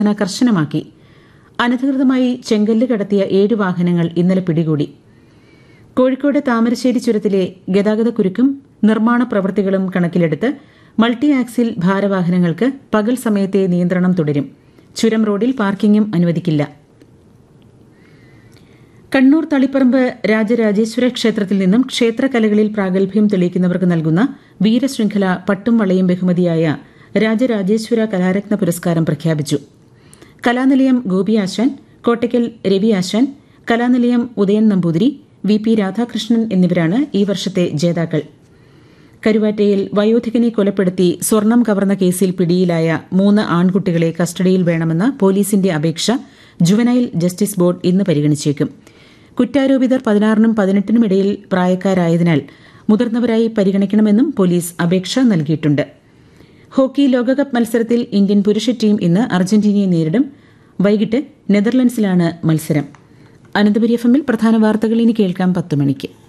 പരിശോധന കർശനമാക്കി അനധികൃതമായി ചെങ്കല്ല് കടത്തിയ ഏഴ് വാഹനങ്ങൾ ഇന്നലെ പിടികൂടി കോഴിക്കോട് താമരശ്ശേരി ചുരത്തിലെ ഗതാഗതക്കുരുക്കും നിർമ്മാണ പ്രവൃത്തികളും കണക്കിലെടുത്ത് മൾട്ടി ആക്സിൽ ഭാരവാഹനങ്ങൾക്ക് പകൽ സമയത്തെ നിയന്ത്രണം തുടരും ചുരം റോഡിൽ പാർക്കിംഗും അനുവദിക്കില്ല കണ്ണൂർ തളിപ്പറമ്പ് രാജരാജേശ്വര ക്ഷേത്രത്തിൽ നിന്നും ക്ഷേത്രകലകളിൽ പ്രാഗൽഭ്യം തെളിയിക്കുന്നവർക്ക് നൽകുന്ന വീരശൃംഖല പട്ടും വളയും ബഹുമതിയായ രാജരാജേശ്വര കലാരത്ന പുരസ്കാരം പ്രഖ്യാപിച്ചു കലാനിലയം ഗോപി ആശാൻ കോട്ടയ്ക്കൽ രവി ആശാൻ കലാനിലയം ഉദയൻ നമ്പൂതിരി വി പി രാധാകൃഷ്ണൻ എന്നിവരാണ് ഈ വർഷത്തെ ജേതാക്കൾ കരുവാറ്റയിൽ വയോധികനെ കൊലപ്പെടുത്തി സ്വർണം കവർന്ന കേസിൽ പിടിയിലായ മൂന്ന് ആൺകുട്ടികളെ കസ്റ്റഡിയിൽ വേണമെന്ന പോലീസിന്റെ അപേക്ഷ ജുവനൈൽ ജസ്റ്റിസ് ബോർഡ് ഇന്ന് പരിഗണിച്ചേക്കും കുറ്റാരോപിതർ പതിനാറിനും പതിനെട്ടിനും ഇടയിൽ പ്രായക്കാരായതിനാൽ മുതിർന്നവരായി പരിഗണിക്കണമെന്നും പോലീസ് അപേക്ഷ നൽകിയിട്ടുണ്ട് ഹോക്കി ലോകകപ്പ് മത്സരത്തിൽ ഇന്ത്യൻ പുരുഷ ടീം ഇന്ന് അർജന്റീനയെ നേരിടും വൈകിട്ട് നെതർലൻഡ്സിലാണ് മത്സരം അനന്തപുരി എഫ് എമ്മിൽ പ്രധാന വാർത്തകൾ ഇനി കേൾക്കാം പത്ത് മണിക്ക്